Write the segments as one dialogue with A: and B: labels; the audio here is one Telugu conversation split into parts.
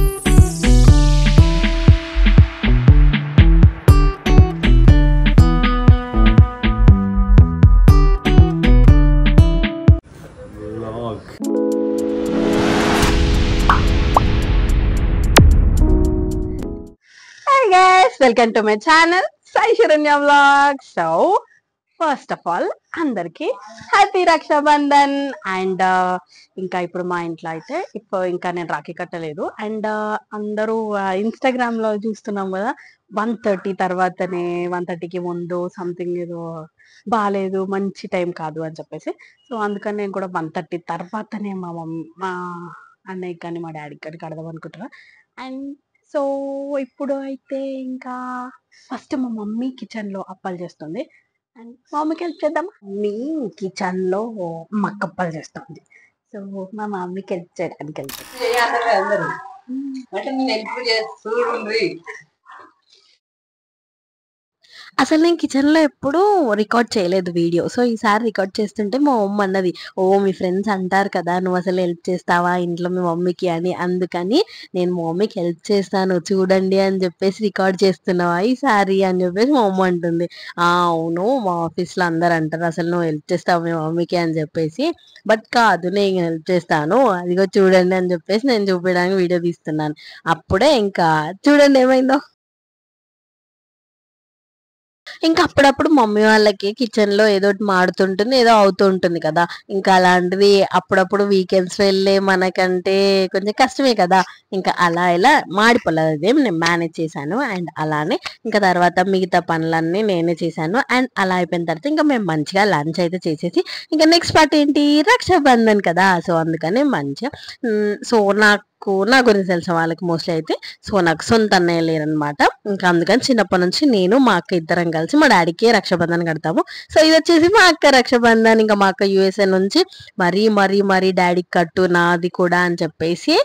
A: Vlog.
B: Hi guys welcome to my channel Sai Saranya vlog so first of all అందరికి హ్యాపీ రక్షాబంధన్ అండ్ ఇంకా ఇప్పుడు మా ఇంట్లో అయితే ఇప్పుడు ఇంకా నేను రాఖీ కట్టలేదు అండ్ అందరూ ఇన్స్టాగ్రామ్ లో చూస్తున్నాం కదా వన్ థర్టీ తర్వాతనే వన్ థర్టీకి ముందు సంథింగ్ ఏదో బాగాలేదు మంచి టైం కాదు అని చెప్పేసి సో అందుకని నేను కూడా వన్ థర్టీ తర్వాతనే మా మమ్మీ మా అన్నయ్య కానీ మా డాడీకి కానీ కడదాం అనుకుంటున్నా అండ్ సో ఇప్పుడు అయితే ఇంకా ఫస్ట్ మా మమ్మీ కిచెన్ లో అప్పాలు చేస్తుంది అండ్ మా మమ్మీకి హెల్ప్ చేద్దాం మమ్మీ కిచెన్ లో మక్కప్పలు చేస్తుంది సో మా మమ్మీకి హెల్ప్ చేయడానికి వెళ్తాం
C: చేయాలి అందరూ అంటే నేను హెల్ప్ చేస్తూ చూడండి
B: అసలు నేను కిచెన్ లో ఎప్పుడు రికార్డ్ చేయలేదు వీడియో సో ఈసారి రికార్డ్ చేస్తుంటే మా మమ్మీ అన్నది ఓ మీ ఫ్రెండ్స్ అంటారు కదా నువ్వు అసలు హెల్ప్ చేస్తావా ఇంట్లో మీ మమ్మీకి అని అందుకని నేను మా మమ్మీకి హెల్ప్ చేస్తాను చూడండి అని చెప్పేసి రికార్డ్ చేస్తున్నావా ఈసారి అని చెప్పేసి మా మమ్మీ అంటుంది ఆ అవును మా ఆఫీస్ లో అందరు అంటారు అసలు నువ్వు హెల్ప్ చేస్తావు మీ మమ్మీకి అని చెప్పేసి బట్ కాదు నేను హెల్ప్ చేస్తాను అదిగో చూడండి అని చెప్పేసి నేను చూపించడానికి వీడియో తీస్తున్నాను అప్పుడే ఇంకా చూడండి ఏమైందో ఇంకా అప్పుడప్పుడు మమ్మీ వాళ్ళకి కిచెన్ లో ఏదో ఒకటి మాడుతుంటుంది ఏదో అవుతూ ఉంటుంది కదా ఇంకా అలాంటిది అప్పుడప్పుడు వీకెండ్స్ వెళ్ళే మనకంటే కొంచెం కష్టమే కదా ఇంకా అలా ఇలా మాడిపోలేదు అదేం నేను మేనేజ్ చేశాను అండ్ అలానే ఇంకా తర్వాత మిగతా పనులన్నీ నేనే చేశాను అండ్ అలా అయిపోయిన తర్వాత ఇంకా మేము మంచిగా లంచ్ అయితే చేసేసి ఇంకా నెక్స్ట్ పార్ట్ ఏంటి రక్షాబంధన్ కదా సో అందుకని మంచిగా మ్, సో నాకు నా గురించి తెలిసిన వాళ్ళకి మోస్ట్లీ అయితే సో నాకు సొంత అన్నయ్య లేరనమాట ఇంకా అందుకని చిన్నప్పటి నుంచి నేను మా అక్క ఇద్దరం కలిసి మా డాడీకి రక్షాబంధన్ కడతాము సో ఇది వచ్చేసి మా అక్క రక్షాబంధన్ ఇంకా మా అక్క యుఎస్ఏ నుంచి మరీ మరీ మరీ డాడీకి కట్టు నాది కూడా అని చెప్పేసి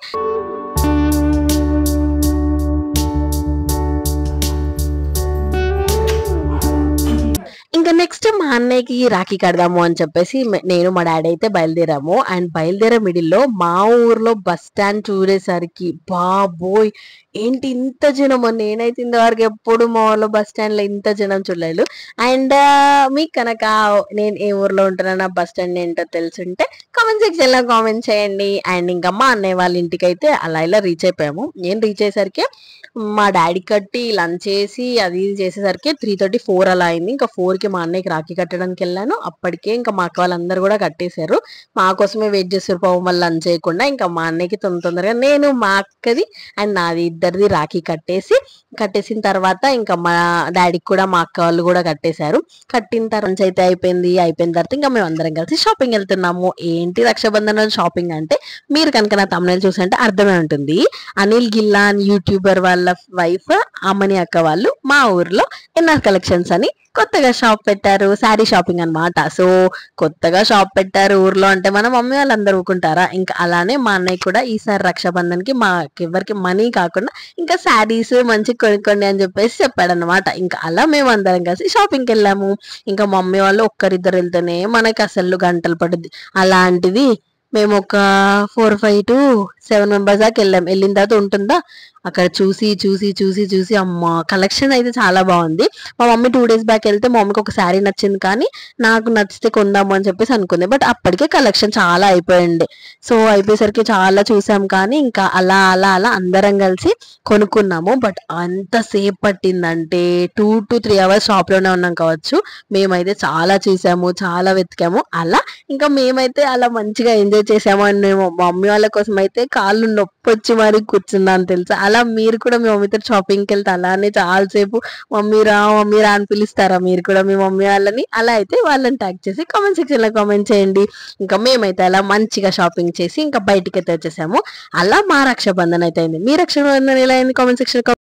B: ఇంకా నెక్స్ట్ మా అన్నయ్యకి రాఖీ కడదాము అని చెప్పేసి మే- నేను మా డాడీ అయితే బయలుదేరాము అండ్ బయలుదేరే మిడిల్ లో మా ఊర్లో బస్ స్టాండ్ చూడేసరికి బాబోయ్ ఏంటి ఇంత జనం నేనైతే ఇంతవరకు ఎప్పుడు మా ఊర్లో బస్ స్టాండ్ లో ఇంత జనం చూడలేదు అండ్ మీకు కనుక నేను ఏ ఊర్లో ఉంటున్నా బస్ స్టాండ్ ఏంటో తెలుసుంటే కామెంట్ సెక్షన్ లో కామెంట్ చేయండి అండ్ ఇంకా మా అన్నయ్య వాళ్ళ ఇంటికి అయితే అలా ఇలా రీచ్ అయిపోయాము నేను రీచ్ అయ్యేసరికి మా డాడీ కట్టి లంచ్ చేసి అది ఇది చేసేసరికి త్రీ థర్టీ ఫోర్ అలా అయింది ఇంకా ఫోర్ కి మా అన్నయ్యకి రాఖీ కట్టడానికి వెళ్ళాను అప్పటికే ఇంకా మా అక్క వాళ్ళందరూ కూడా కట్టేశారు మా కోసమే వెయిట్ చేస్తారు పాపం మళ్ళీ లంచ్ చేయకుండా ఇంకా మా అన్నయ్యకి తొందర తొందరగా నేను మా అక్కది అండ్ నాది ఇద్దరిది రాఖీ కట్టేసి కట్టేసిన తర్వాత ఇంకా మా డాడీకి కూడా మా అక్క వాళ్ళు కూడా కట్టేశారు కట్టిన తర్వాత lunch అయితే అయిపోయింది అయిపోయిన తర్వాత ఇంకా మేము అందరం కలిసి షాపింగ్ వెళ్తున్నాము ఏంటి రక్షాబంధన్ షాపింగ్ అంటే మీరు కనుక నా తమిళ చూసంటే అర్థమే ఉంటుంది అనిల్ గిల్లాన్ యూట్యూబర్ వాళ్ళ వైఫ్ అమ్మని అక్క వాళ్ళు మా ఊర్లో ఎన్ఆర్ కలెక్షన్స్ అని కొత్తగా షాప్ పెట్టారు శారీ షాపింగ్ అన్నమాట సో కొత్తగా షాప్ పెట్టారు ఊర్లో అంటే మన మమ్మీ వాళ్ళందరూ ఊరుకుంటారా ఇంకా అలానే మా అన్నయ్య కూడా ఈసారి రక్షాబంధన్ కి మా ఎవరికి మనీ కాకుండా ఇంకా శారీస్ మంచి కొనుక్కోండి అని చెప్పేసి చెప్పాడనమాట ఇంకా అలా మేము అందరం కలిసి షాపింగ్కి వెళ్ళాము ఇంకా మమ్మీ వాళ్ళు ఒక్కరిద్దరు వెళ్తేనే మనకి అసలు గంటలు పడుద్ది అలాంటిది మేము ఒక four five to seven members దాకా వెళ్ళాం వెళ్ళిన తర్వాత ఉంటుందా అక్కడ చూసి చూసి చూసి చూసి అమ్మ కలెక్షన్ అయితే చాలా బాగుంది మా మమ్మీ టూ డేస్ బ్యాక్ వెళ్తే మా మమ్మీకి ఒక శారీ నచ్చింది కానీ నాకు నచ్చితే కొందాము అని చెప్పేసి అనుకుంది బట్ అప్పటికే కలెక్షన్ చాలా అయిపోయింది సో అయిపోయేసరికి చాలా చూసాం కానీ ఇంకా అలా అలా అలా అందరం కలిసి కొనుక్కున్నాము బట్ అంత సేపు పట్టిందంటే two to three hours shop లోనే ఉన్నాం కావచ్చు మేమైతే చాలా చూసాము చాలా వెతికాము అలా ఇంకా మేమైతే అలా మంచిగా ఎంజాయ్ చేసాము అని మేము మా మమ్మీ వాళ్ళ కోసం అయితే కాళ్ళు నొప్పి వచ్చి మరి కూర్చున్నాను తెలుసా అలా మీరు కూడా మీ మమ్మీతో షాపింగ్కి వెళ్తే అలానే చాలాసేపు మమ్మీ రా మమ్మీ రా అని పిలుస్తారా మీరు కూడా మీ మమ్మీ వాళ్ళని అలా అయితే వాళ్ళని ట్యాగ్ చేసి కామెంట్ సెక్షన్ లో కామెంట్ చేయండి ఇంకా మేమైతే అలా మంచిగా షాపింగ్ చేసి ఇంకా బయటికి అయితే వచ్చేసాము అలా మా రక్షాబంధన్ అయితే అయింది మీ రక్షాబంధన్ ఎలా అయింది కామెంట్ సెక్షన్